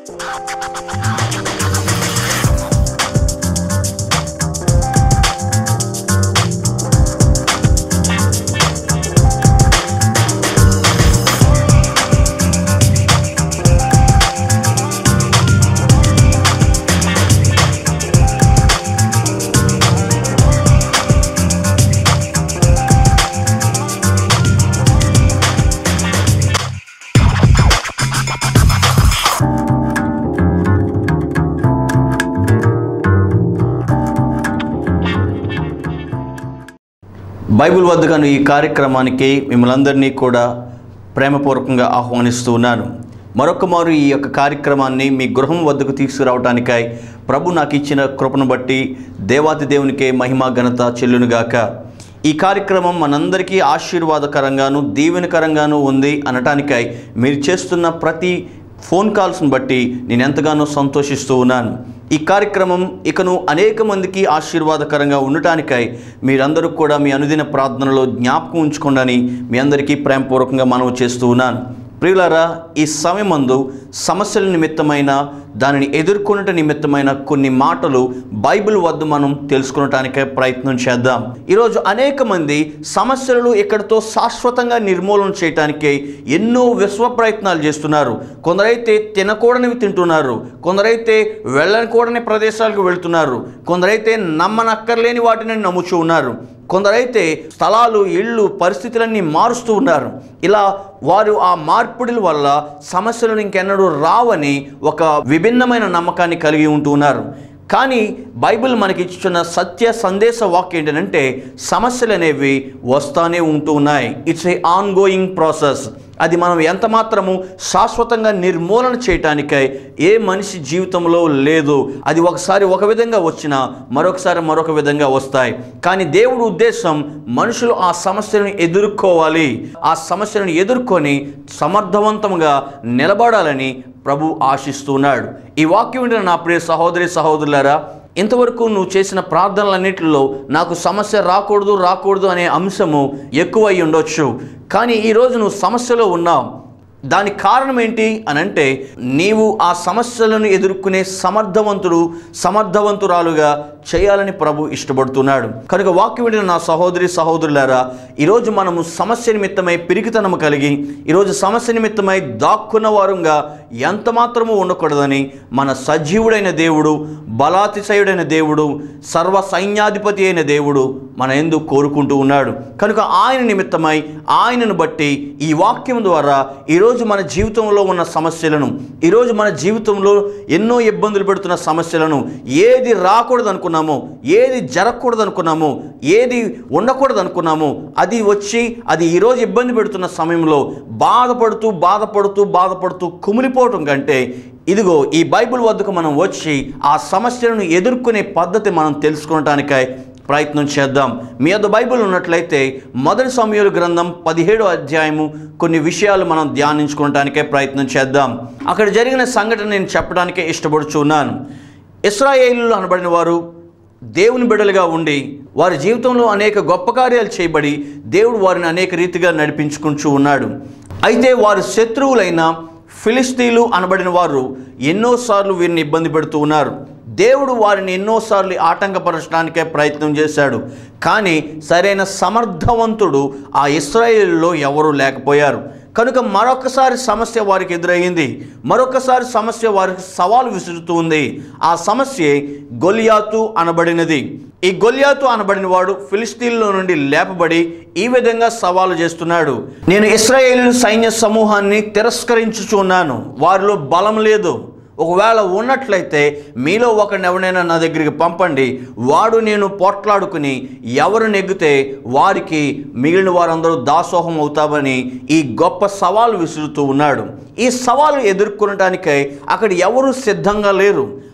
Bible వద్దగాను ఈ కార్యక్రమానికి మిమ్మల్ని అందరినీ కూడా ప్రేమపూర్వకంగా ఆహ్వానిస్తూ ఉన్నాను మరొక మారు ఈ యొక్క కార్యక్రమాన్ని మీ గృహం వద్దకు తీసుకురావటానికై ప్రభు నాకు ఇచ్చిన కృపను బట్టి దేవాతి దేవునికే మహిమ ఘనత చెల్లునుగాక ఈ కార్యక్రమం మనందరికీ ఆశీర్వాదకరంగాను దీవెనకరంగాను ఉంది అనటానికై మీరు చేస్తున్న ప్రతి ఫోన్ కాల్స్ని బట్టి నేను ఎంతగానో సంతోషిస్తూ ఉన్నాను ఈ కార్యక్రమం ఇకను అనేక మందికి ఆశీర్వాదకరంగా ఉండటానికై మీరందరూ కూడా మీ అనుదిన ప్రార్థనలో జ్ఞాపకం ఉంచుకోండి మీ అందరికీ ప్రేమపూర్వకంగా మనవి చేస్తూ ఉన్నాను ప్రియులారా ఈ సమయమందు సమస్యల నిమిత్తమైన దానిని ఎదుర్కొనుట నిమిత్తమైన కొన్ని మాటలు బైబిల్ వద్ద మనం తెలుసుకునటానికే ప్రయత్నం చేద్దాం ఈరోజు అనేక మంది సమస్యలను ఇక్కడితో శాశ్వతంగా నిర్మూలన చేయటానికి ఎన్నో విశ్వ ప్రయత్నాలు చేస్తున్నారు కొందరైతే తినకూడనివి తింటున్నారు కొందరైతే వెళ్ళకూడని ప్రదేశాలకు వెళ్తున్నారు కొందరైతే నమ్మనక్కర్లేని వాటిని నమ్ముచూ ఉన్నారు కొందరైతే స్థలాలు ఇళ్ళు పరిస్థితులన్నీ మారుస్తూ ఉన్నారు ఇలా వారు ఆ మార్పిడుల వల్ల సమస్యలు ఇంకెన్నడూ రావని ఒక విభిన్నమైన నమ్మకాన్ని కలిగి ఉంటూ ఉన్నారు కానీ బైబిల్ మనకి ఇచ్చిన సత్య సందేశ వాక్యం ఏంటంటే సమస్యలు అనేవి వస్తానే ఉంటూ ఉన్నాయి it's a ongoing process అది మనం ఎంత మాత్రము శాశ్వతంగా నిర్మూలన చేయటానికై ఏ మనిషి జీవితంలో లేదు అది ఒకసారి ఒక విధంగా వచ్చినా మరొకసారి మరొక విధంగా వస్తాయి కానీ దేవుడు ఉద్దేశం మనుషులు ఆ సమస్యలను ఎదుర్కోవాలి ఆ సమస్యలను ఎదుర్కొని సమర్థవంతంగా నిలబడాలని ప్రభు ఆశిస్తున్నాడు ఈ వాక్యం వింటున్న నా ప్రియ సహోదరి సహోదరులారా ఇంతవరకు నువ్వు చేసిన ప్రార్థనలన్నింటిలో నాకు సమస్య రాకూడదు రాకూడదు అనే అంశము ఎక్కువై ఉండొచ్చు కానీ ఈరోజు నువ్వు సమస్యలో ఉన్నావు దానికి కారణం ఏంటి అని అంటే నీవు ఆ సమస్యలను ఎదుర్కొనే సమర్థవంతుడు సమర్థవంతురాలుగా చేయాలని ప్రభు ఇష్టపడుతున్నాడు కనుక వాక్యం వింటున్న నా సహోదరి సహోదరులారా ఈరోజు మనము సమస్య నిమిత్తమై పిరికితనము కలిగి ఈరోజు సమస్య నిమిత్తమై దాక్కున్న వారుగా ఎంత మాత్రము ఉండకూడదని మన సజీవుడైన దేవుడు బలాతిశయుడైన దేవుడు సర్వ సైన్యాధిపతి అయిన దేవుడు మన ఎందు కోరుకుంటూ ఉన్నాడు కనుక ఆయన నిమిత్తమై ఆయనను బట్టి ఈ వాక్యం ద్వారా ఈరోజు మన జీవితంలో ఉన్న సమస్యలను ఈరోజు మన జీవితంలో ఎన్నో ఇబ్బందులు పెడుతున్న సమస్యలను ఏది రాకూడదు అనుకున్నామో ఏది జరగకూడదు అనుకున్నామో ఏది ఉండకూడదు అనుకున్నామో అది వచ్చి అది ఈరోజు ఇబ్బంది పెడుతున్న సమయంలో బాధపడుతూ బాధపడుతూ బాధపడుతూ కుమిలిపోవటం కంటే ఇదిగో ఈ బైబిల్ వద్దకు మనం వచ్చి ఆ సమస్యలను ఎదుర్కొనే పద్ధతి మనం తెలుసుకోవటానికై ప్రయత్నం చేద్దాం మీ వద్ద బైబిల్ ఉన్నట్లయితే మొదటి సమయాలు గ్రంథం పదిహేడో అధ్యాయము కొన్ని విషయాలు మనం ధ్యానించుకోవటానికే ప్రయత్నం చేద్దాం అక్కడ జరిగిన సంఘటన నేను చెప్పడానికే ఇష్టపడుచున్నాను ఇస్రాయేలు అనబడిన వారు దేవుని బిడలుగా ఉండి వారి జీవితంలో అనేక గొప్ప కార్యాలు చేయబడి దేవుడు వారిని అనేక రీతిగా నడిపించుకుంటూ ఉన్నాడు అయితే వారి శత్రువులైన ఫిలిస్తీన్లు అనబడిన వారు ఎన్నోసార్లు వీరిని ఇబ్బంది పెడుతూ ఉన్నారు దేవుడు వారిని ఎన్నోసార్లు ఆటంకపరచడానికే ప్రయత్నం చేశాడు కానీ సరైన సమర్థవంతుడు ఆ ఇస్రాయేల్లో ఎవరూ లేకపోయారు కనుక మరొకసారి సమస్య వారికి ఎదురయ్యింది మరొకసారి సమస్య వారికి సవాలు విసురుతూ ఉంది ఆ సమస్య గొలియాతు అనబడినది ఈ గొలియాతు అనబడిన వాడు ఫిలిస్తీన్లో నుండి లేపబడి ఈ విధంగా సవాలు చేస్తున్నాడు నేను ఇస్రాయేల్ సైన్య సమూహాన్ని తిరస్కరించుచున్నాను వారిలో బలం లేదు ఒకవేళ ఉన్నట్లయితే మీలో ఒకరిని ఎవరైనా నా దగ్గరికి పంపండి వాడు నేను పోట్లాడుకుని ఎవరు నెగ్గితే వారికి మిగిలిన వారందరూ దాసోహం అవుతామని ఈ గొప్ప సవాలు విసురుతూ ఉన్నాడు ఈ సవాలు ఎదుర్కొనడానికై అక్కడ ఎవరు సిద్ధంగా లేరు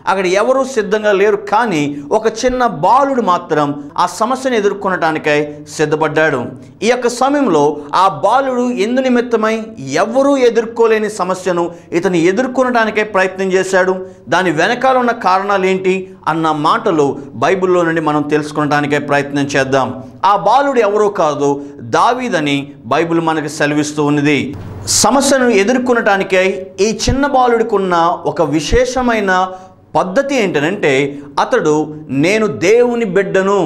అక్కడ ఎవరూ సిద్ధంగా లేరు కానీ ఒక చిన్న బాలుడు మాత్రం ఆ సమస్యను ఎదుర్కొనటానికై సిద్ధపడ్డాడు ఈ యొక్క సమయంలో ఆ బాలుడు ఎందు నిమిత్తమై ఎవరూ ఎదుర్కోలేని సమస్యను ఇతను ఎదుర్కొనడానికై ప్రయత్నం చేశాడు దాని వెనకాల ఉన్న కారణాలు ఏంటి అన్న మాటలు బైబిల్లో నుండి మనం తెలుసుకోవడానికై ప్రయత్నం చేద్దాం ఆ బాలుడు ఎవరో కాదు దావీదని బైబిల్ మనకు సెలవిస్తూ ఉన్నది సమస్యను ఎదుర్కొనటానికై ఈ చిన్న బాలుడికి ఉన్న ఒక విశేషమైన పద్ధతి ఏంటనంటే అతడు నేను దేవుని బిడ్డను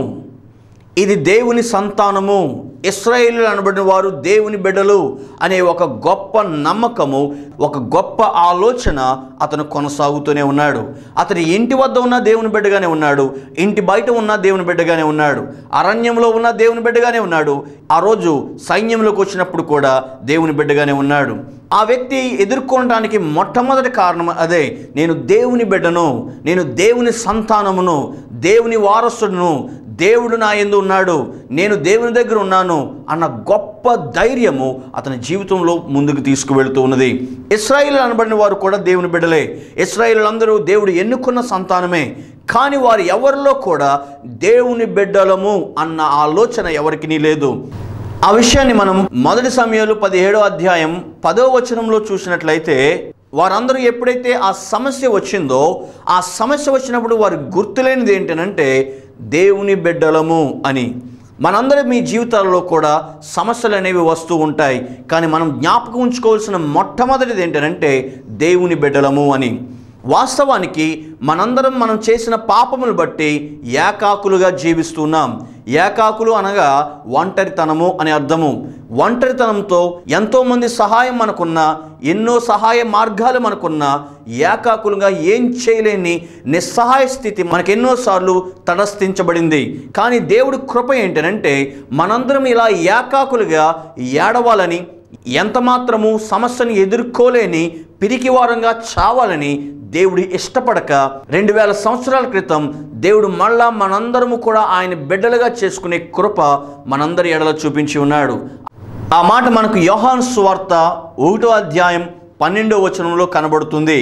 ఇది దేవుని సంతానము ఇస్రాయేలు అనబడిన వారు దేవుని బిడ్డలు అనే ఒక గొప్ప నమ్మకము ఒక గొప్ప ఆలోచన అతను కొనసాగుతూనే ఉన్నాడు అతని ఇంటి వద్ద ఉన్న దేవుని బిడ్డగానే ఉన్నాడు ఇంటి బయట ఉన్న దేవుని బిడ్డగానే ఉన్నాడు అరణ్యంలో ఉన్న దేవుని బిడ్డగానే ఉన్నాడు ఆ రోజు సైన్యంలోకి వచ్చినప్పుడు కూడా దేవుని బిడ్డగానే ఉన్నాడు ఆ వ్యక్తి ఎదుర్కొనడానికి మొట్టమొదటి కారణం అదే నేను దేవుని బిడ్డను నేను దేవుని సంతానమును దేవుని వారసుడును దేవుడు నా ఎందు ఉన్నాడు నేను దేవుని దగ్గర ఉన్నాను అన్న గొప్ప ధైర్యము అతని జీవితంలో ముందుకు తీసుకువెళ్తూ ఉన్నది ఇస్రాయిల్ అనబడిన వారు కూడా దేవుని బిడ్డలే ఇస్రాయిల్ అందరూ దేవుడు ఎన్నుకున్న సంతానమే కానీ వారు ఎవరిలో కూడా దేవుని బిడ్డలము అన్న ఆలోచన ఎవరికి లేదు ఆ విషయాన్ని మనం మొదటి సమయాలు పదిహేడో అధ్యాయం పదో వచనంలో చూసినట్లయితే వారందరూ ఎప్పుడైతే ఆ సమస్య వచ్చిందో ఆ సమస్య వచ్చినప్పుడు వారు గుర్తులేనిది ఏంటనంటే దేవుని బిడ్డలము అని మనందరి మీ జీవితాల్లో కూడా సమస్యలు అనేవి వస్తూ ఉంటాయి కానీ మనం జ్ఞాపకం ఉంచుకోవాల్సిన మొట్టమొదటిది ఏంటంటే దేవుని బిడ్డలము అని వాస్తవానికి మనందరం మనం చేసిన పాపములు బట్టి ఏకాకులుగా జీవిస్తున్నాం ఏకాకులు అనగా ఒంటరితనము అని అర్థము ఒంటరితనంతో ఎంతోమంది సహాయం మనకున్న ఎన్నో సహాయ మార్గాలు మనకున్న ఏకాకులుగా ఏం చేయలేని నిస్సహాయ స్థితి మనకెన్నోసార్లు తటస్థించబడింది కానీ దేవుడి కృప ఏంటనంటే మనందరం ఇలా ఏకాకులుగా ఏడవాలని ఎంత మాత్రము సమస్యను ఎదుర్కోలేని పిరికివారంగా చావాలని దేవుడు ఇష్టపడక రెండు వేల సంవత్సరాల క్రితం దేవుడు మళ్ళా మనందరము కూడా ఆయన బిడ్డలుగా చేసుకునే కృప మనందరి ఎడల చూపించి ఉన్నాడు ఆ మాట మనకు యోహాను సువార్త ఒకటో అధ్యాయం పన్నెండో వచనంలో కనబడుతుంది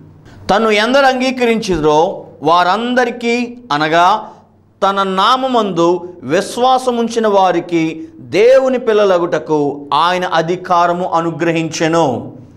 తను ఎందరు అంగీకరించిరో వారందరికీ అనగా తన నామమందు విశ్వాసముంచిన వారికి దేవుని పిల్లలగుటకు ఆయన అధికారము అనుగ్రహించెను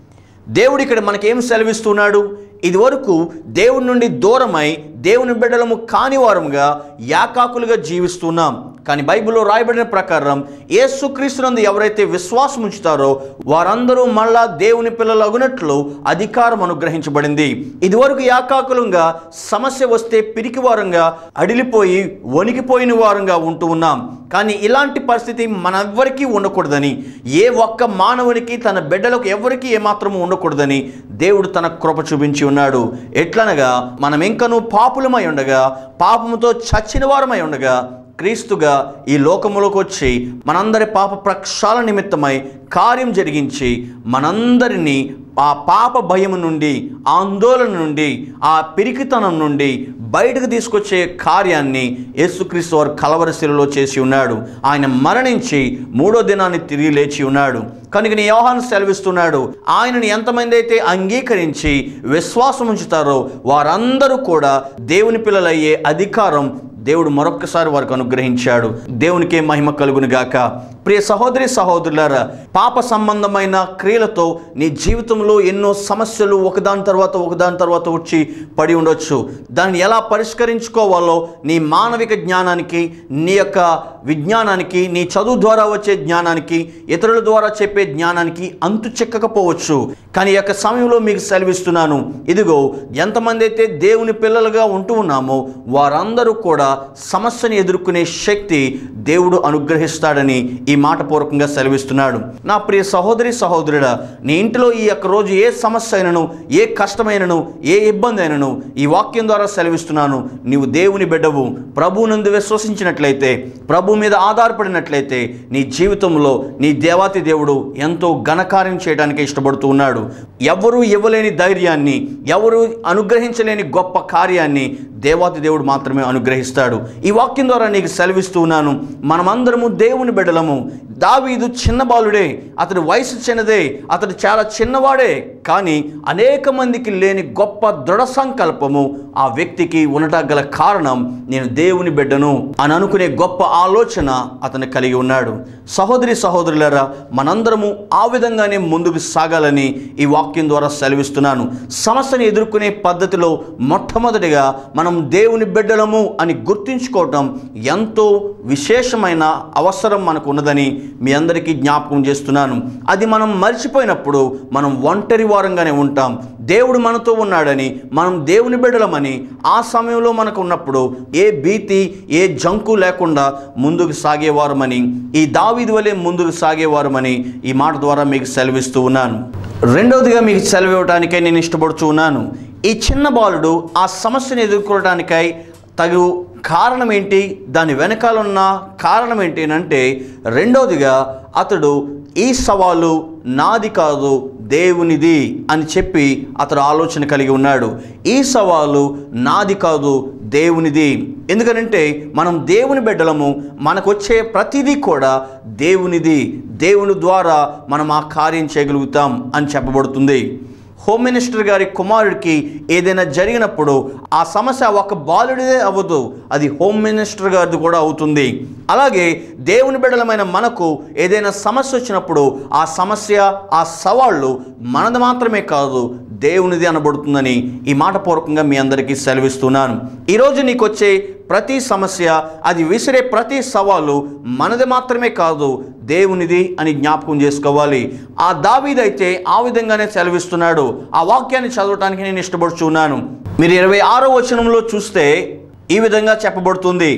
దేవుడు ఇక్కడ మనకేం సెలవిస్తున్నాడు ఇదివరకు దేవుడి నుండి దూరమై దేవుని బిడ్డలము కాని వారముగా యాకాకులుగా జీవిస్తున్నాం కానీ బైబిల్లో రాయబడిన ప్రకారం యేసుక్రీస్తునందు ఎవరైతే విశ్వాసం ఉంచుతారో వారందరూ మళ్ళా దేవుని పిల్లలు అగునట్లు అధికారం అనుగ్రహించబడింది ఇదివరకు యాకాకులంగా సమస్య వస్తే పిరికి వారంగా అడిలిపోయి వణికిపోయిన వారంగా ఉంటూ ఉన్నాం కానీ ఇలాంటి పరిస్థితి మనెవ్వరికీ ఉండకూడదని ఏ ఒక్క మానవునికి తన బిడ్డలకు ఎవరికీ ఏమాత్రము ఉండకూడదని దేవుడు తన కృప చూపించి ఉన్నాడు ఎట్లనగా మనం ఇంకనూ పాపులమై ఉండగా పాపముతో చచ్చిన వారమై ఉండగా క్రీస్తుగా ఈ లోకములోకి వచ్చి మనందరి పాప ప్రక్షాళన నిమిత్తమై కార్యం జరిగించి మనందరినీ ఆ పాప భయం నుండి ఆందోళన నుండి ఆ పిరికితనం నుండి బయటకు తీసుకొచ్చే కార్యాన్ని యేసుక్రీస్తు వారు కలవరశిలలో చేసి ఉన్నాడు ఆయన మరణించి మూడో దినాన్ని తిరిగి లేచి ఉన్నాడు కనుక నీ యోహాను సెలవిస్తున్నాడు ఆయనను ఎంతమంది అయితే అంగీకరించి విశ్వాసం ఉంచుతారో వారందరూ కూడా దేవుని పిల్లలయ్యే అధికారం దేవుడు మరొక్కసారి వారికి అనుగ్రహించాడు దేవునికే మహిమ కలుగును గాక ప్రియ సహోదరి సహోదరులారా పాప సంబంధమైన క్రియలతో నీ జీవితంలో ఎన్నో సమస్యలు ఒకదాని తర్వాత ఒకదాని తర్వాత వచ్చి పడి ఉండొచ్చు దాన్ని ఎలా పరిష్కరించుకోవాలో నీ మానవిక జ్ఞానానికి నీ యొక్క విజ్ఞానానికి నీ చదువు ద్వారా వచ్చే జ్ఞానానికి ఇతరుల ద్వారా చెప్పే జ్ఞానానికి అంతు చెక్కకపోవచ్చు కానీ ఈ యొక్క సమయంలో మీకు సెలవిస్తున్నాను ఇదిగో ఎంతమంది అయితే దేవుని పిల్లలుగా ఉంటూ ఉన్నామో వారందరూ కూడా సమస్యను ఎదుర్కొనే శక్తి దేవుడు అనుగ్రహిస్తాడని ఈ మాట పూర్వకంగా సెలవిస్తున్నాడు నా ప్రియ సహోదరి సహోదరుడా నీ ఇంటిలో ఈ యొక్క రోజు ఏ సమస్య అయినను ఏ కష్టమైనను ఏ ఇబ్బంది అయినను ఈ వాక్యం ద్వారా సెలవిస్తున్నాను నీవు దేవుని బిడ్డవు ప్రభువునందు విశ్వసించినట్లయితే ప్రభు మీద ఆధారపడినట్లయితే నీ జీవితంలో నీ దేవాతి దేవుడు ఎంతో ఘనకార్యం చేయడానికి ఇష్టపడుతూ ఉన్నాడు ఎవరూ ఇవ్వలేని ధైర్యాన్ని ఎవరు అనుగ్రహించలేని గొప్ప కార్యాన్ని దేవాతి దేవుడు మాత్రమే అనుగ్రహిస్తాడు చేశాడు ఈ వాక్యం ద్వారా నీకు సెలవిస్తూ ఉన్నాను మనమందరము దేవుని బిడ్డలము దావీదు చిన్న బాలుడే అతడి వయసు చిన్నదే అతడు చాలా చిన్నవాడే కానీ అనేక మందికి లేని గొప్ప దృఢ సంకల్పము ఆ వ్యక్తికి ఉండటం గల కారణం నేను దేవుని బిడ్డను అని అనుకునే గొప్ప ఆలోచన అతను కలిగి ఉన్నాడు సహోదరి సహోదరులారా మనందరము ఆ విధంగానే ముందుకు సాగాలని ఈ వాక్యం ద్వారా సెలవిస్తున్నాను సమస్యను ఎదుర్కొనే పద్ధతిలో మొట్టమొదటిగా మనం దేవుని బిడ్డలము అని గుర్తించుకోవటం ఎంతో విశేషమైన అవసరం మనకు ఉన్నదని మీ అందరికీ జ్ఞాపకం చేస్తున్నాను అది మనం మర్చిపోయినప్పుడు మనం ఒంటరి వారంగానే ఉంటాం దేవుడు మనతో ఉన్నాడని మనం దేవుని బిడ్డలమని ఆ సమయంలో మనకు ఉన్నప్పుడు ఏ భీతి ఏ జంకు లేకుండా ముందుకు సాగేవారమని ఈ దావీదు వలె ముందుకు సాగేవారమని ఈ మాట ద్వారా మీకు సెలవిస్తూ ఉన్నాను రెండవదిగా మీకు సెలవు ఇవ్వడానికై నేను ఇష్టపడుతూ ఉన్నాను ఈ చిన్న బాలుడు ఆ సమస్యను ఎదుర్కోవడానికై తగు కారణం ఏంటి దాని వెనకాల ఉన్న కారణం ఏంటి అంటే రెండవదిగా అతడు ఈ సవాలు నాది కాదు దేవునిది అని చెప్పి అతడు ఆలోచన కలిగి ఉన్నాడు ఈ సవాలు నాది కాదు దేవునిది ఎందుకనంటే మనం దేవుని బిడ్డలము మనకు వచ్చే ప్రతిదీ కూడా దేవునిది దేవుని ద్వారా మనం ఆ కార్యం చేయగలుగుతాం అని చెప్పబడుతుంది హోమ్ మినిస్టర్ గారి కుమారుడికి ఏదైనా జరిగినప్పుడు ఆ సమస్య ఒక బాలుడిదే అవ్వదు అది హోమ్ మినిస్టర్ గారిది కూడా అవుతుంది అలాగే దేవుని బిడ్డలమైన మనకు ఏదైనా సమస్య వచ్చినప్పుడు ఆ సమస్య ఆ సవాళ్ళు మనది మాత్రమే కాదు దేవునిది అనబడుతుందని ఈ మాట పూర్వకంగా మీ అందరికీ సెలవిస్తున్నాను ఈరోజు నీకు వచ్చే ప్రతి సమస్య అది విసిరే ప్రతి సవాలు మనది మాత్రమే కాదు దేవునిది అని జ్ఞాపకం చేసుకోవాలి ఆ దావీదైతే ఆ విధంగానే సెలవిస్తున్నాడు ఆ వాక్యాన్ని చదవటానికి నేను ఇష్టపడుచున్నాను మీరు ఇరవై ఆరో వచనంలో చూస్తే ఈ విధంగా చెప్పబడుతుంది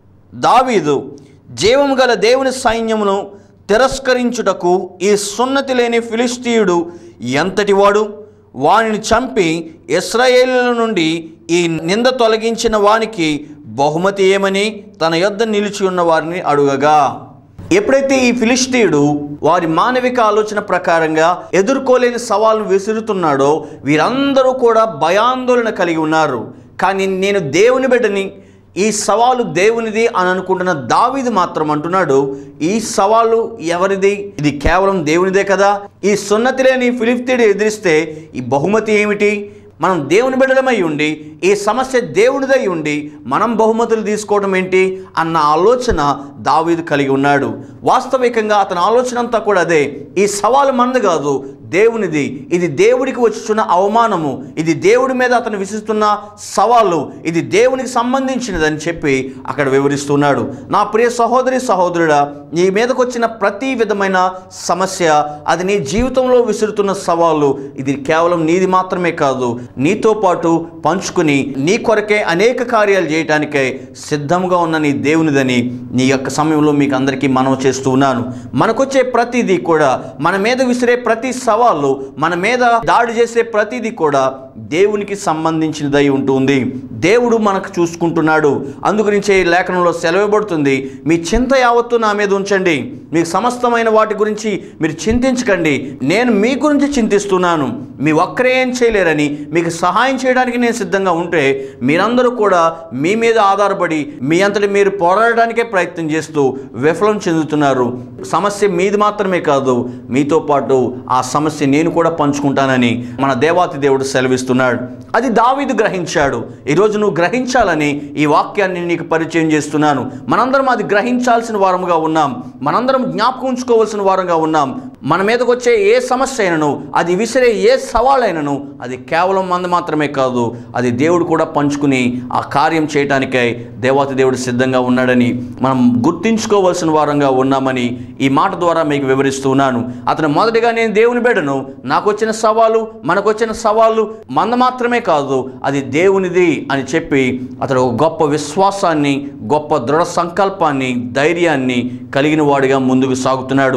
దావీదు జీవము గల దేవుని సైన్యమును తిరస్కరించుటకు ఈ సున్నతి లేని ఫిలిస్తీయుడు ఎంతటివాడు వానిని చంపి ఇస్రాయేలుల నుండి ఈ నింద తొలగించిన వానికి బహుమతి ఏమని తన యొద్ద నిలిచి ఉన్న వారిని అడుగగా ఎప్పుడైతే ఈ ఫిలిస్తీయుడు వారి మానవిక ఆలోచన ప్రకారంగా ఎదుర్కోలేని సవాల్ను విసురుతున్నాడో వీరందరూ కూడా భయాందోళన కలిగి ఉన్నారు కానీ నేను దేవుని బిడ్డని ఈ సవాలు దేవునిది అని అనుకుంటున్న దావీదు మాత్రం అంటున్నాడు ఈ సవాలు ఎవరిది ఇది కేవలం దేవునిదే కదా ఈ సున్నతి లేని ఫిలిప్తీడు ఎదిరిస్తే ఈ బహుమతి ఏమిటి మనం దేవుని బిడ్డలమై ఉండి ఈ సమస్య దేవునిదై ఉండి మనం బహుమతులు తీసుకోవడం ఏంటి అన్న ఆలోచన దావీదు కలిగి ఉన్నాడు వాస్తవికంగా అతని ఆలోచన అంతా కూడా అదే ఈ సవాలు మనది కాదు దేవునిది ఇది దేవుడికి వచ్చుచున్న అవమానము ఇది దేవుడి మీద అతను విసిస్తున్న సవాలు ఇది దేవునికి సంబంధించినదని చెప్పి అక్కడ వివరిస్తున్నాడు నా ప్రియ సహోదరి సహోదరుడా నీ మీదకు వచ్చిన ప్రతి విధమైన సమస్య అది నీ జీవితంలో విసురుతున్న సవాలు ఇది కేవలం నీది మాత్రమే కాదు నీతో పాటు పంచుకుని నీ కొరకే అనేక కార్యాలు చేయటానికై సిద్ధంగా ఉన్న నీ దేవునిదని నీ యొక్క సమయంలో మీకు అందరికీ మనవి చేస్తూ ఉన్నాను మనకొచ్చే ప్రతిదీ కూడా మన మీద విసిరే ప్రతి సవాళ్ళు మన మీద దాడి చేసే ప్రతిదీ కూడా దేవునికి సంబంధించినదై ఉంటుంది దేవుడు మనకు చూసుకుంటున్నాడు అందుగురించే ఈ లేఖనంలో సెలవుబడుతుంది మీ చింత యావత్తు నా మీద ఉంచండి మీకు సమస్తమైన వాటి గురించి మీరు చింతించకండి నేను మీ గురించి చింతిస్తున్నాను మీ ఒక్కరే ఏం చేయలేరని మీకు సహాయం చేయడానికి నేను సిద్ధంగా ఉంటే మీరందరూ కూడా మీ మీద ఆధారపడి మీ అంతటి మీరు పోరాడడానికే ప్రయత్నం చేస్తూ విఫలం చెందుతున్నారు సమస్య మీది మాత్రమే కాదు మీతో పాటు ఆ సమస్య నేను కూడా పంచుకుంటానని మన దేవాతి దేవుడు సెలవిస్తున్నాడు అది దావీదు గ్రహించాడు ఈరోజు నువ్వు గ్రహించాలని ఈ వాక్యాన్ని నీకు పరిచయం చేస్తున్నాను మనందరం అది గ్రహించాల్సిన వారముగా ఉన్నాం మనందరం జ్ఞాపకం ఉంచుకోవాల్సిన వారంగా ఉన్నాం మన మీదకి వచ్చే ఏ సమస్య అయినను అది విసిరే ఏ సవాళ్ళైనను అది కేవలం మంద మాత్రమే కాదు అది దేవుడు కూడా పంచుకుని ఆ కార్యం చేయటానికై దేవాతి దేవుడు సిద్ధంగా ఉన్నాడని మనం గుర్తించుకోవాల్సిన వారంగా ఉన్నామని ఈ మాట ద్వారా మీకు వివరిస్తున్నాను అతను మొదటిగా నేను దేవుని బిడ్డను నాకు వచ్చిన సవాలు మనకు వచ్చిన సవాళ్ళు మంద మాత్రమే కాదు అది దేవునిది అని చెప్పి అతడు ఒక గొప్ప విశ్వాసాన్ని గొప్ప దృఢ సంకల్పాన్ని ధైర్యాన్ని కలిగిన వాడిగా ముందుకు సాగుతున్నాడు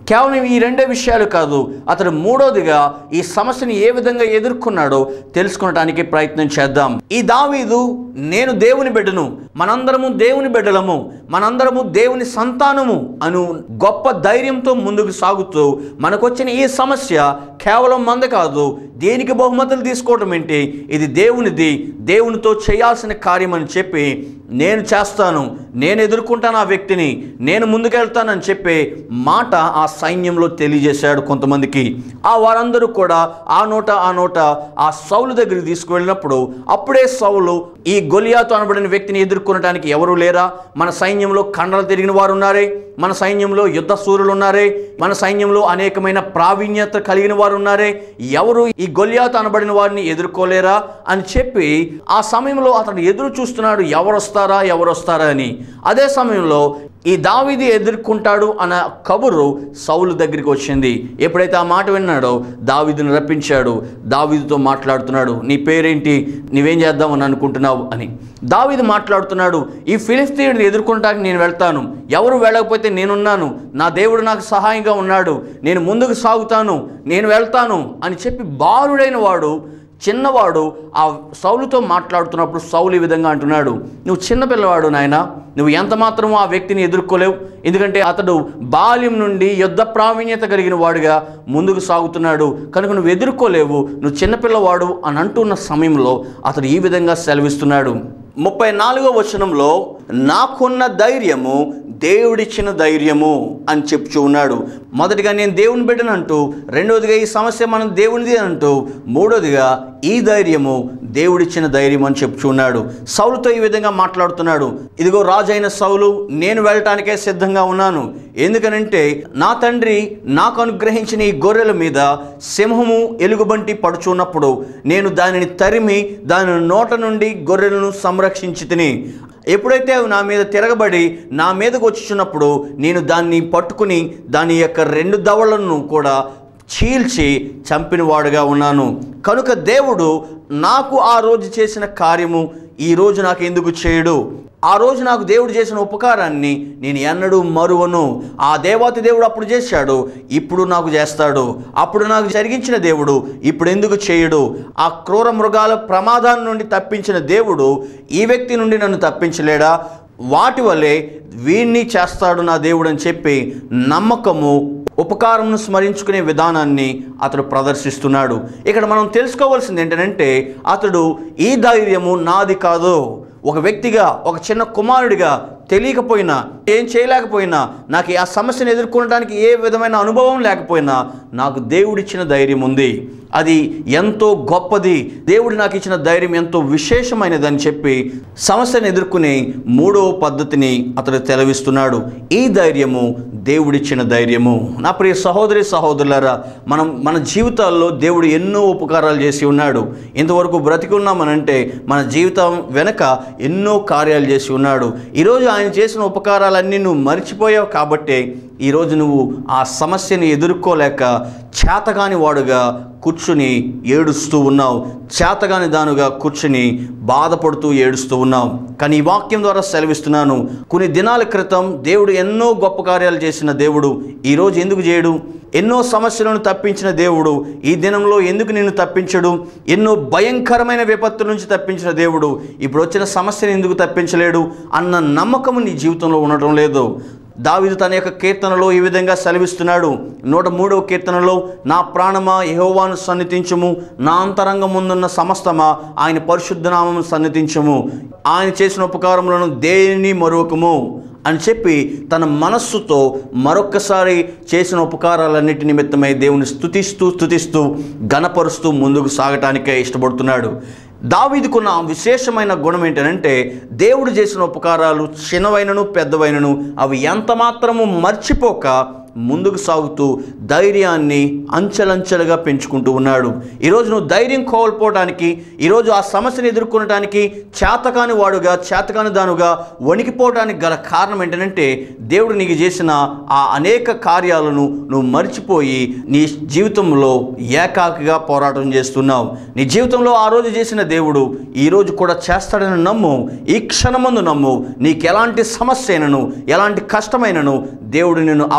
కేవలం ఈ రెండే విషయాలు కాదు అతడు మూడోదిగా ఈ సమస్యని ఏ విధంగా ఎదుర్కొన్నాడో తెలుసుకోవడానికి ప్రయత్నం చేద్దాం ఈ దావీదు నేను దేవుని బిడ్డను మనందరము దేవుని బిడ్డలము మనందరము దేవుని సంతానము అను గొప్ప ధైర్యంతో ముందుకు సాగుతూ మనకొచ్చిన ఈ సమస్య కేవలం మంద కాదు దేనికి బహుమతులు తీసుకోవటం ఏంటి ఇది దేవునిది దేవునితో చేయాల్సిన కార్యం అని చెప్పి నేను చేస్తాను నేను ఎదుర్కొంటాను ఆ వ్యక్తిని నేను ముందుకెళ్తానని చెప్పే మాట ఆ సైన్యంలో తెలియజేశాడు కొంతమందికి ఆ వారందరూ కూడా ఆ నోట ఆ నోట ఆ సౌలు దగ్గరికి తీసుకువెళ్ళినప్పుడు అప్పుడే సౌలు ఈ గొలియాతో అనబడిన వ్యక్తిని ఎదుర్కొనడానికి ఎవరు లేరా మన సైన్యంలో కండలు తిరిగిన వారు ఉన్నారే మన సైన్యంలో యుద్ధ సూర్యులు ఉన్నారే మన సైన్యంలో అనేకమైన ప్రావీణ్యత కలిగిన వారు ఉన్నారే ఎవరు ఈ గొలియాతో అనబడిన వారిని ఎదుర్కోలేరా అని చెప్పి ఆ సమయంలో అతను ఎదురు చూస్తున్నాడు ఎవరు వస్తారా ఎవరు వస్తారా అని అదే సమయంలో ఈ దావీది ఎదుర్కొంటాడు అన్న కబురు సౌలు దగ్గరికి వచ్చింది ఎప్పుడైతే ఆ మాట విన్నాడో దావీదుని రప్పించాడు దావీదుతో మాట్లాడుతున్నాడు నీ పేరేంటి నీవేం చేద్దామని అనుకుంటున్నావు అని దావీదు మాట్లాడుతున్నాడు ఈ ఫిలిస్తీయుడిని ఎదుర్కొనడానికి నేను వెళ్తాను ఎవరు వెళ్ళకపోతే నేనున్నాను నా దేవుడు నాకు సహాయంగా ఉన్నాడు నేను ముందుకు సాగుతాను నేను వెళ్తాను అని చెప్పి బాలుడైన వాడు చిన్నవాడు ఆ సౌలుతో మాట్లాడుతున్నప్పుడు సౌలు ఈ విధంగా అంటున్నాడు నువ్వు చిన్నపిల్లవాడు నాయన నువ్వు ఎంత మాత్రమో ఆ వ్యక్తిని ఎదుర్కోలేవు ఎందుకంటే అతడు బాల్యం నుండి యుద్ధ ప్రావీణ్యత కలిగిన వాడుగా ముందుకు సాగుతున్నాడు కనుక నువ్వు ఎదుర్కోలేవు నువ్వు చిన్నపిల్లవాడు అని అంటున్న సమయంలో అతడు ఈ విధంగా సెలవిస్తున్నాడు ముప్పై నాలుగో వచనంలో నాకున్న ధైర్యము దేవుడిచ్చిన ధైర్యము అని చెప్పుచూ ఉన్నాడు మొదటిగా నేను దేవుని బిడ్డను అంటూ రెండవదిగా ఈ సమస్య మనం దేవునిది అంటూ మూడోదిగా ఈ ధైర్యము దేవుడిచ్చిన ధైర్యం అని చెప్పుచున్నాడు సౌలుతో ఈ విధంగా మాట్లాడుతున్నాడు ఇదిగో రాజైన సౌలు నేను వెళ్ళటానికే సిద్ధంగా ఉన్నాను ఎందుకనంటే నా తండ్రి నాకు అనుగ్రహించిన ఈ గొర్రెల మీద సింహము ఎలుగుబంటి పడుచున్నప్పుడు నేను దానిని తరిమి దాని నోట నుండి గొర్రెలను సంరక్షించి తిని ఎప్పుడైతే అవి నా మీద తిరగబడి నా మీదకు వచ్చుచున్నప్పుడు నేను దాన్ని పట్టుకుని దాని యొక్క రెండు దవళ్లను కూడా చీల్చి చంపినవాడుగా ఉన్నాను కనుక దేవుడు నాకు ఆ రోజు చేసిన కార్యము ఈ రోజు నాకు ఎందుకు చేయడు ఆ రోజు నాకు దేవుడు చేసిన ఉపకారాన్ని నేను ఎన్నడూ మరువను ఆ దేవాతి దేవుడు అప్పుడు చేశాడు ఇప్పుడు నాకు చేస్తాడు అప్పుడు నాకు జరిగించిన దేవుడు ఇప్పుడు ఎందుకు చేయడు ఆ క్రూర మృగాల ప్రమాదాన్ని నుండి తప్పించిన దేవుడు ఈ వ్యక్తి నుండి నన్ను తప్పించలేడా వాటి వల్లే వీణ్ణి చేస్తాడు నా దేవుడు అని చెప్పి నమ్మకము ఉపకారంను స్మరించుకునే విధానాన్ని అతడు ప్రదర్శిస్తున్నాడు ఇక్కడ మనం తెలుసుకోవాల్సింది ఏంటంటే అతడు ఈ ధైర్యము నాది కాదు ఒక వ్యక్తిగా ఒక చిన్న కుమారుడిగా తెలియకపోయినా ఏం చేయలేకపోయినా నాకు ఆ సమస్యను ఎదుర్కొనడానికి ఏ విధమైన అనుభవం లేకపోయినా నాకు దేవుడిచ్చిన ధైర్యం ఉంది అది ఎంతో గొప్పది దేవుడు నాకు ఇచ్చిన ధైర్యం ఎంతో విశేషమైనదని చెప్పి సమస్యను ఎదుర్కొనే మూడవ పద్ధతిని అతడు తెలవిస్తున్నాడు ఈ ధైర్యము దేవుడిచ్చిన ధైర్యము నా ప్రియ సహోదరి సహోదరులారా మనం మన జీవితాల్లో దేవుడు ఎన్నో ఉపకారాలు చేసి ఉన్నాడు ఇంతవరకు బ్రతికి ఉన్నామనంటే మన జీవితం వెనక ఎన్నో కార్యాలు చేసి ఉన్నాడు ఈరోజు ఆయన చేసిన ఉపకారాలన్నీ నువ్వు మర్చిపోయావు కాబట్టే ఈరోజు నువ్వు ఆ సమస్యని ఎదుర్కోలేక చేతగాని వాడుగా కూర్చుని ఏడుస్తూ ఉన్నావు చేతగాని దానుగా కూర్చుని బాధపడుతూ ఏడుస్తూ ఉన్నావు కానీ ఈ వాక్యం ద్వారా సెలవిస్తున్నాను కొన్ని దినాల క్రితం దేవుడు ఎన్నో గొప్ప కార్యాలు చేసిన దేవుడు ఈరోజు ఎందుకు చేయడు ఎన్నో సమస్యలను తప్పించిన దేవుడు ఈ దినంలో ఎందుకు నిన్ను తప్పించడు ఎన్నో భయంకరమైన విపత్తు నుంచి తప్పించిన దేవుడు ఇప్పుడు వచ్చిన సమస్యను ఎందుకు తప్పించలేడు అన్న నమ్మకం నీ జీవితంలో ఉండటం లేదు దావిదు తన యొక్క కీర్తనలో ఈ విధంగా సెలవిస్తున్నాడు నూట మూడవ కీర్తనలో నా ప్రాణమా యెహోవాను సన్నిధించుము నా అంతరంగం ముందున్న సమస్తమా ఆయన పరిశుద్ధ నామము సన్నిధించుము ఆయన చేసిన ఉపకారములను దేని మరొకము అని చెప్పి తన మనస్సుతో మరొక్కసారి చేసిన ఉపకారాలన్నిటి నిమిత్తమై దేవుని స్తుతిస్తూ స్తుతిస్తూ గణపరుస్తూ ముందుకు సాగటానికే ఇష్టపడుతున్నాడు దావీదుకున్న విశేషమైన గుణం ఏంటంటే దేవుడు చేసిన ఉపకారాలు చిన్నవైనను పెద్దవైనను అవి ఎంత మాత్రము మర్చిపోక ముందుకు సాగుతూ ధైర్యాన్ని అంచెలంచెలుగా పెంచుకుంటూ ఉన్నాడు ఈరోజు నువ్వు ధైర్యం కోల్పోవడానికి ఈరోజు ఆ సమస్యను ఎదుర్కొనడానికి చేతకాని వాడుగా చేతకాని దానుగా వణికిపోవడానికి గల కారణం ఏంటంటే దేవుడు నీకు చేసిన ఆ అనేక కార్యాలను నువ్వు మర్చిపోయి నీ జీవితంలో ఏకాకిగా పోరాటం చేస్తున్నావు నీ జీవితంలో ఆ రోజు చేసిన దేవుడు ఈ రోజు కూడా చేస్తాడని నమ్ము ఈ క్షణమందు నమ్ము నీకు ఎలాంటి సమస్య అయినను ఎలాంటి కష్టమైనను దేవుడు నిన్ను అవలీలగా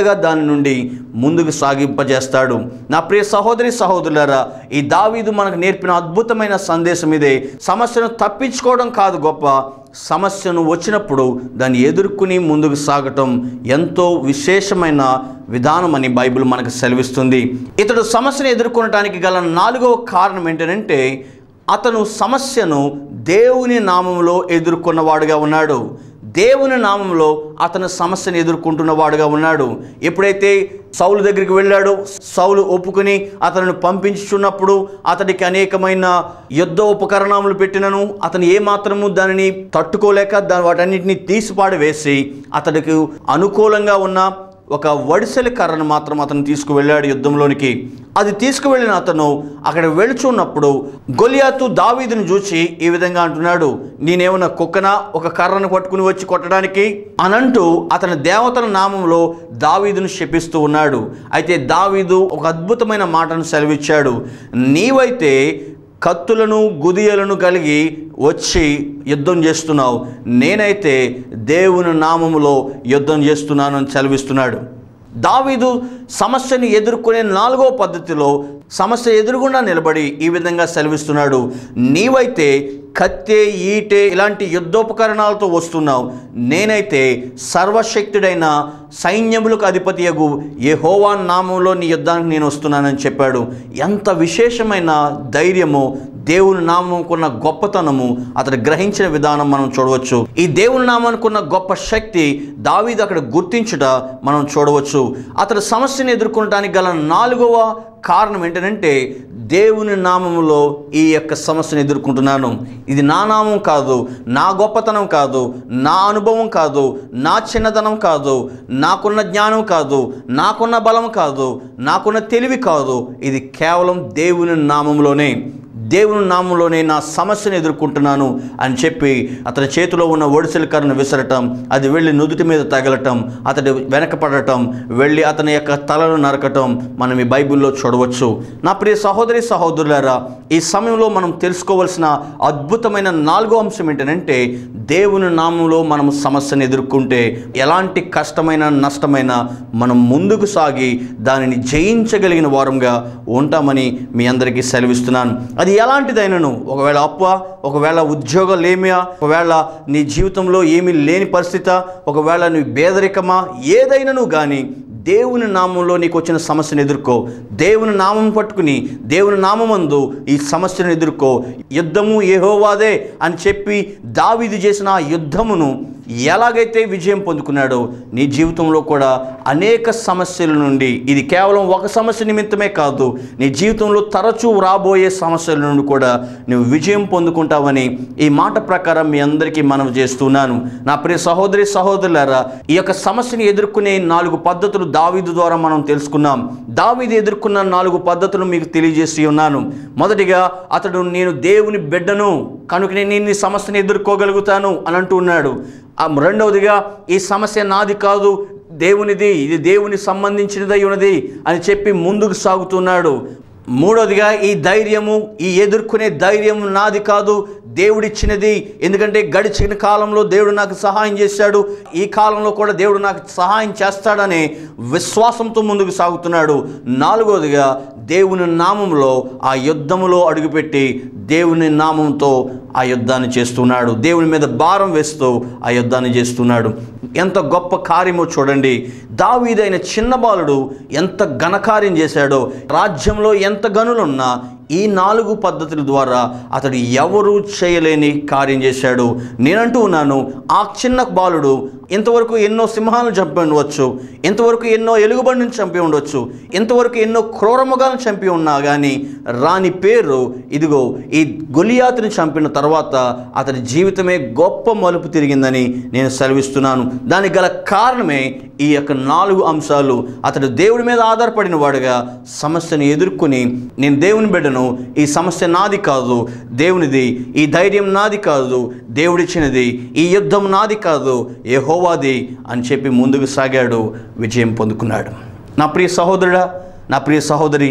నెమ్మదిగా దాని నుండి ముందుకు సాగింపజేస్తాడు నా ప్రియ సహోదరి సహోదరులారా ఈ దావీదు మనకు నేర్పిన అద్భుతమైన సందేశం ఇదే సమస్యను తప్పించుకోవడం కాదు గొప్ప సమస్యను వచ్చినప్పుడు దాన్ని ఎదుర్కొని ముందుకు సాగటం ఎంతో విశేషమైన విధానం అని బైబిల్ మనకు సెలవిస్తుంది ఇతడు సమస్యను ఎదుర్కొనడానికి గల నాలుగవ కారణం ఏంటంటే అతను సమస్యను దేవుని నామంలో ఎదుర్కొన్నవాడుగా ఉన్నాడు దేవుని నామంలో అతను సమస్యను ఎదుర్కొంటున్నవాడుగా ఉన్నాడు ఎప్పుడైతే సౌలు దగ్గరికి వెళ్ళాడు సౌలు ఒప్పుకుని అతను పంపించుచున్నప్పుడు అతడికి అనేకమైన యుద్ధ ఉపకరణములు పెట్టినను అతను ఏమాత్రము దానిని తట్టుకోలేక దాని వాటన్నిటిని తీసిపాడి వేసి అతడికి అనుకూలంగా ఉన్న ఒక వడిసెలి కర్రను మాత్రం అతను తీసుకువెళ్ళాడు యుద్ధంలోనికి అది తీసుకువెళ్ళిన అతను అక్కడ వెళుచున్నప్పుడు గొలియాతు దావీదును చూచి ఈ విధంగా అంటున్నాడు నేనేమన్నా కుక్కన ఒక కర్రను పట్టుకుని వచ్చి కొట్టడానికి అనంటూ అతని దేవతల నామంలో దావీదును శపిస్తూ ఉన్నాడు అయితే దావీదు ఒక అద్భుతమైన మాటను సెలవిచ్చాడు నీవైతే కత్తులను గుదియలను కలిగి వచ్చి యుద్ధం చేస్తున్నావు నేనైతే దేవుని నామములో యుద్ధం చేస్తున్నాను అని సెలవిస్తున్నాడు దావీదు సమస్యను ఎదుర్కొనే నాలుగో పద్ధతిలో సమస్య ఎదురుగుండా నిలబడి ఈ విధంగా సెలవిస్తున్నాడు నీవైతే కత్తె ఈటె ఇలాంటి యుద్ధోపకరణాలతో వస్తున్నావు నేనైతే సర్వశక్తుడైన సైన్యములకు అధిపతియగు యెహోవా నామంలో నీ యుద్ధానికి నేను వస్తున్నానని చెప్పాడు ఎంత విశేషమైన ధైర్యము దేవుని నామంకున్న గొప్పతనము అతడు గ్రహించిన విధానం మనం చూడవచ్చు ఈ దేవుని నామానుకున్న గొప్ప శక్తి దావీదు అక్కడ గుర్తించుట మనం చూడవచ్చు అతడు సమస్యను ఎదుర్కొనడానికి గల నాలుగవ కారణం ఏంటంటే దేవుని నామములో ఈ యొక్క సమస్యను ఎదుర్కొంటున్నాను ఇది నా నామం కాదు నా గొప్పతనం కాదు నా అనుభవం కాదు నా చిన్నతనం కాదు నాకున్న జ్ఞానం కాదు నాకున్న బలం కాదు నాకున్న తెలివి కాదు ఇది కేవలం దేవుని నామంలోనే దేవుని నామంలోనే నా సమస్యను ఎదుర్కొంటున్నాను అని చెప్పి అతని చేతిలో ఉన్న ఒడిసెల కర్రను విసరటం అది వెళ్ళి నుదుటి మీద తగలటం అతడు వెనకపడటం వెళ్ళి అతని యొక్క తలను నరకటం మనం ఈ బైబిల్లో చూడవచ్చు నా ప్రియ సహోదరి సహోదరులారా ఈ సమయంలో మనం తెలుసుకోవాల్సిన అద్భుతమైన నాలుగో అంశం ఏంటంటే దేవుని నామంలో మనం సమస్యను ఎదుర్కొంటే ఎలాంటి కష్టమైన నష్టమైన మనం ముందుకు సాగి దానిని జయించగలిగిన వారంగా ఉంటామని మీ అందరికీ సెలవిస్తున్నాను అది ఎలాంటిదైనను ఒకవేళ అప్ప ఒకవేళ ఉద్యోగం లేమియా ఒకవేళ నీ జీవితంలో ఏమీ లేని పరిస్థితి ఒకవేళ నీ పేదరికమా ఏదైనాను కానీ దేవుని నామంలో నీకు వచ్చిన సమస్యను ఎదుర్కో దేవుని నామం పట్టుకుని దేవుని నామమందు ఈ సమస్యను ఎదుర్కో యుద్ధము ఏహోవాదే అని చెప్పి దావీదు చేసిన ఆ యుద్ధమును ఎలాగైతే విజయం పొందుకున్నాడో నీ జీవితంలో కూడా అనేక సమస్యల నుండి ఇది కేవలం ఒక సమస్య నిమిత్తమే కాదు నీ జీవితంలో తరచూ రాబోయే సమస్యల నుండి కూడా నువ్వు విజయం పొందుకుంటావని ఈ మాట ప్రకారం మీ అందరికీ మనం చేస్తున్నాను నా ప్రియ సహోదరి సహోదరులారా ఈ యొక్క సమస్యని ఎదుర్కొనే నాలుగు పద్ధతులు దావీదు ద్వారా మనం తెలుసుకున్నాం దావీదు ఎదుర్కొన్న నాలుగు పద్ధతులు మీకు తెలియజేసి ఉన్నాను మొదటిగా అతడు నేను దేవుని బిడ్డను కనుక నేను ఈ సమస్యను ఎదుర్కోగలుగుతాను అని అంటూ ఉన్నాడు ఆ రెండవదిగా ఈ సమస్య నాది కాదు దేవునిది ఇది దేవుని సంబంధించినదై ఉన్నది అని చెప్పి ముందుకు సాగుతున్నాడు మూడవదిగా ఈ ధైర్యము ఈ ఎదుర్కొనే ధైర్యం నాది కాదు దేవుడిచ్చినది ఎందుకంటే గడిచిన కాలంలో దేవుడు నాకు సహాయం చేశాడు ఈ కాలంలో కూడా దేవుడు నాకు సహాయం చేస్తాడనే విశ్వాసంతో ముందుకు సాగుతున్నాడు నాలుగవదిగా దేవుని నామంలో ఆ యుద్ధములో అడుగుపెట్టి దేవుని నామంతో ఆ యుద్ధాన్ని చేస్తున్నాడు దేవుని మీద భారం వేస్తూ ఆ యుద్ధాన్ని చేస్తున్నాడు ఎంత గొప్ప కార్యమో చూడండి దావీదైన చిన్న బాలుడు ఎంత ఘనకార్యం చేశాడో రాజ్యంలో ఎంత గనులున్నా ఈ నాలుగు పద్ధతుల ద్వారా అతడు ఎవరూ చేయలేని కార్యం చేశాడు నేనంటూ ఉన్నాను ఆ చిన్న బాలుడు ఇంతవరకు ఎన్నో సింహాలను చంపి ఉండవచ్చు ఇంతవరకు ఎన్నో ఎలుగుబండిని చంపి ఉండవచ్చు ఇంతవరకు ఎన్నో క్రూరముగాలను చంపి ఉన్నా కానీ రాని పేరు ఇదిగో ఈ గొలియాతుని చంపిన తర్వాత అతని జీవితమే గొప్ప మలుపు తిరిగిందని నేను సెలవిస్తున్నాను దానికి గల కారణమే ఈ యొక్క నాలుగు అంశాలు అతడు దేవుడి మీద ఆధారపడిన వాడుగా సమస్యను ఎదుర్కొని నేను దేవుని బిడ్డను ఈ సమస్య నాది కాదు దేవునిది ఈ ధైర్యం నాది కాదు దేవుడిచ్చినది ఈ యుద్ధం నాది కాదు యెహోవాది అని చెప్పి ముందుకు సాగాడు విజయం పొందుకున్నాడు నా ప్రియ సహోదరుడా నా ప్రియ సహోదరి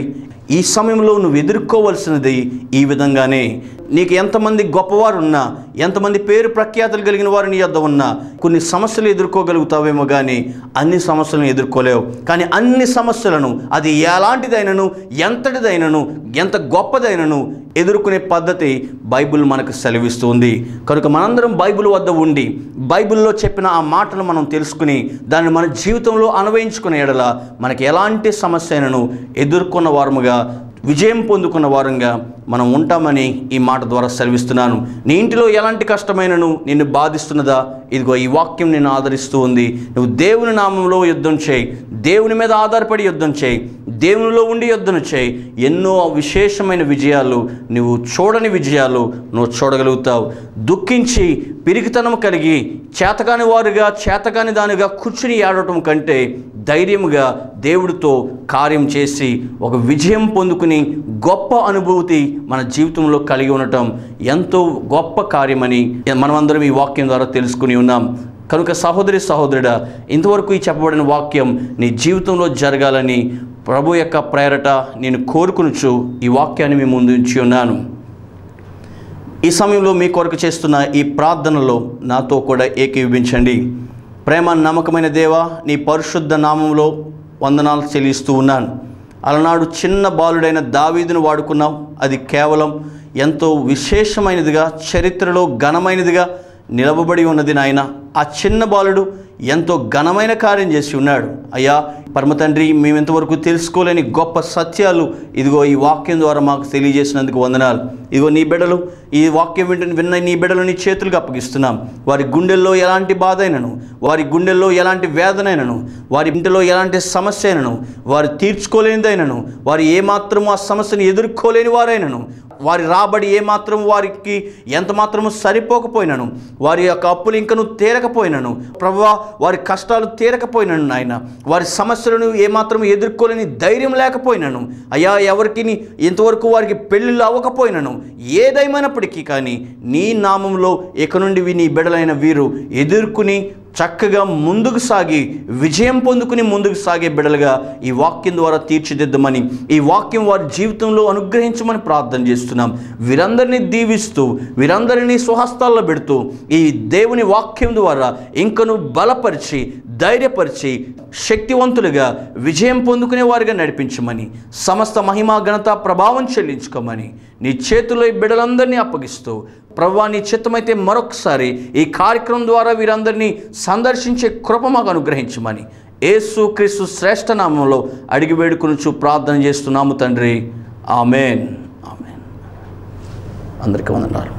ఈ సమయంలో నువ్వు ఎదుర్కోవలసినది ఈ విధంగానే నీకు ఎంతమంది గొప్పవారు ఉన్నా ఎంతమంది పేరు ప్రఖ్యాతులు కలిగిన వారు నీ యొద్ద ఉన్నా కొన్ని సమస్యలు ఎదుర్కోగలుగుతావేమో కానీ అన్ని సమస్యలను ఎదుర్కోలేవు కానీ అన్ని సమస్యలను అది ఎలాంటిదైనను ఎంతటిదైనను ఎంత గొప్పదైనను ఎదుర్కొనే పద్ధతి బైబిల్ మనకు సెలవిస్తుంది కనుక మనందరం బైబిల్ వద్ద ఉండి బైబిల్లో చెప్పిన ఆ మాటలు మనం తెలుసుకుని దాన్ని మన జీవితంలో అన్వయించుకునే ఎడల మనకి ఎలాంటి సమస్య అయినను ఎదుర్కొన్న వారముగా విజయం పొందుకున్న వారంగా మనం ఉంటామని ఈ మాట ద్వారా సెలవిస్తున్నాను నీ ఇంటిలో ఎలాంటి కష్టమైనను నిన్ను బాధిస్తున్నదా ఇదిగో ఈ వాక్యం నిన్ను ఆదరిస్తూ ఉంది నువ్వు దేవుని నామంలో యుద్ధం చేయి దేవుని మీద ఆధారపడి యుద్ధం చేయి దేవునిలో ఉండి యుద్ధం చేయి ఎన్నో విశేషమైన విజయాలు నువ్వు చూడని విజయాలు నువ్వు చూడగలుగుతావు దుఃఖించి పిరికితనం కలిగి చేతకాని వారుగా చేతకాని దానిగా కూర్చుని ఏడవటం కంటే ధైర్యముగా దేవుడితో కార్యం చేసి ఒక విజయం పొందుకుని గొప్ప అనుభూతి మన జీవితంలో కలిగి ఉండటం ఎంతో గొప్ప కార్యమని మనమందరం ఈ వాక్యం ద్వారా తెలుసుకుని ఉన్నాం కనుక సహోదరి సహోదరుడా ఇంతవరకు ఈ చెప్పబడిన వాక్యం నీ జీవితంలో జరగాలని ప్రభు యొక్క ప్రేరట నేను కోరుకునుచు ఈ వాక్యాన్ని మీ ముందు ఉంచి ఉన్నాను ఈ సమయంలో మీ కొరకు చేస్తున్న ఈ ప్రార్థనలో నాతో కూడా ఏకీభవించండి ప్రేమ నమ్మకమైన దేవ నీ పరిశుద్ధ నామంలో వందనాలు చెల్లిస్తూ ఉన్నాను అలనాడు చిన్న బాలుడైన దావీదును వాడుకున్నావు అది కేవలం ఎంతో విశేషమైనదిగా చరిత్రలో ఘనమైనదిగా నిలవబడి ఉన్నది నాయన ఆ చిన్న బాలుడు ఎంతో ఘనమైన కార్యం చేసి ఉన్నాడు అయ్యా పరమ తండ్రి మేము ఇంతవరకు తెలుసుకోలేని గొప్ప సత్యాలు ఇదిగో ఈ వాక్యం ద్వారా మాకు తెలియజేసినందుకు వందనాలు ఇదిగో నీ బిడ్డలు ఈ వాక్యం వింటున్న విన్న నీ బిడ్డలు నీ చేతులకు అప్పగిస్తున్నాం వారి గుండెల్లో ఎలాంటి బాధ అయినను వారి గుండెల్లో ఎలాంటి వేదనైనను వారి ఇంటిలో ఎలాంటి సమస్య అయినను వారు తీర్చుకోలేనిదైనను వారు ఏమాత్రము ఆ సమస్యను ఎదుర్కోలేని వారైనను వారి రాబడి ఏమాత్రం వారికి ఎంత మాత్రము సరిపోకపోయినను వారి యొక్క అప్పులు ఇంకను తీరకపోయినను ప్రభువా వారి కష్టాలు తీరకపోయినను నాయన వారి సమస్యలను ఏమాత్రం ఎదుర్కోలేని ధైర్యం లేకపోయినను అయ్యా ఎవరికి ఇంతవరకు వారికి పెళ్ళిళ్ళు అవ్వకపోయినను ఏదేమైనప్పటికీ కానీ నీ నామంలో ఇక నుండి వి- నీ బిడలైన వీరు ఎదుర్కొని చక్కగా ముందుకు సాగి విజయం పొందుకుని ముందుకు సాగే బిడలుగా ఈ వాక్యం ద్వారా తీర్చిదిద్దమని ఈ వాక్యం వారి జీవితంలో అనుగ్రహించమని ప్రార్థన చేస్తున్నాం వీరందరినీ దీవిస్తూ వీరందరినీ స్వహస్తాల్లో పెడుతూ ఈ దేవుని వాక్యం ద్వారా ఇంకను బలపరిచి ధైర్యపరిచి శక్తివంతులుగా విజయం పొందుకునే వారిగా నడిపించమని సమస్త మహిమా ఘనత ప్రభావం చెల్లించుకోమని నీ చేతిలో ఈ బిడలందరినీ అప్పగిస్తూ ప్రభా నీ చిత్తమైతే మరొకసారి ఈ కార్యక్రమం ద్వారా వీరందరినీ సందర్శించే కృప మాకు అనుగ్రహించమని యేసు క్రీస్తు శ్రేష్ఠ నామంలో అడిగి వేడుకునుచు ప్రార్థన చేస్తున్నాము తండ్రి ఆమెన్ ఆమెన్ అందరికీ వందనాలు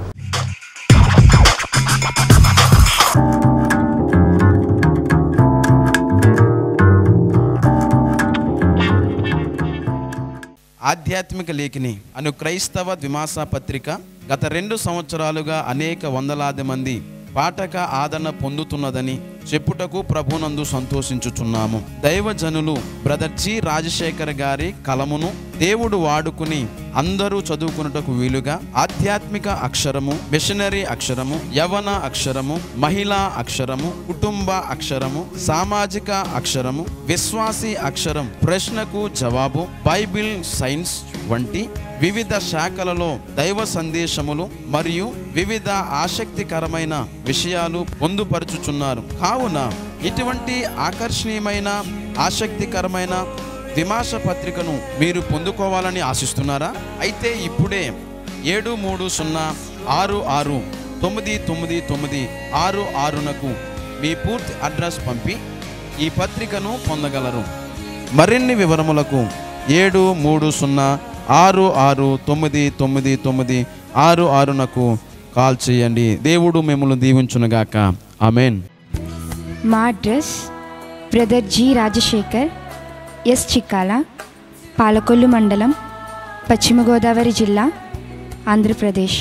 ఆధ్యాత్మిక లేఖిని అను క్రైస్తవ ద్విమాస పత్రిక గత రెండు సంవత్సరాలుగా అనేక వందలాది మంది పాఠక ఆదరణ పొందుతున్నదని చెప్పుటకు ప్రభునందు సంతోషించుచున్నాము దైవజనులు బ్రదర్ జి రాజశేఖర్ గారి కలమును దేవుడు వాడుకుని అందరూ చదువుకున్నటకు వీలుగా ఆధ్యాత్మిక అక్షరము మిషనరీ అక్షరము యవన అక్షరము మహిళా అక్షరము కుటుంబ అక్షరము సామాజిక అక్షరము విశ్వాసీ అక్షరం ప్రశ్నకు జవాబు బైబిల్ సైన్స్ వంటి వివిధ శాఖలలో దైవ సందేశములు మరియు వివిధ ఆసక్తికరమైన విషయాలు పొందుపరుచుచున్నారు కావున ఇటువంటి ఆకర్షణీయమైన ఆసక్తికరమైన ద్విమాస పత్రికను మీరు పొందుకోవాలని ఆశిస్తున్నారా అయితే ఇప్పుడే ఏడు మూడు సున్నా ఆరు ఆరు తొమ్మిది తొమ్మిది తొమ్మిది ఆరు ఆరునకు మీ పూర్తి అడ్రస్ పంపి ఈ పత్రికను పొందగలరు మరిన్ని వివరములకు ఏడు మూడు సున్నా ఆరు ఆరు తొమ్మిది తొమ్మిది తొమ్మిది ఆరు ఆరునకు కాల్ చేయండి దేవుడు మిమ్మల్ని దీవించునుగాక ఆమెన్ మా address brother G Rajasekhar S Chikkala Palakollu మండలం పశ్చిమ గోదావరి జిల్లా Andhra Pradesh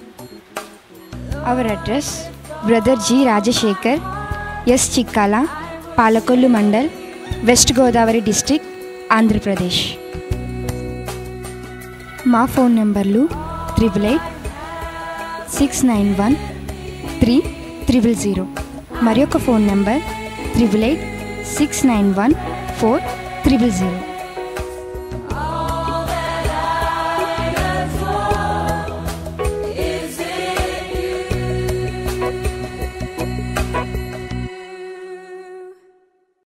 our address brother G Rajasekhar S Chikkala Palakollu mandal west Godavari district Andhra Pradesh మా ఫోన్ నెంబర్లు triple eight six nine one three triple zero మరి ఒక phone number triple eight six nine one four triple zero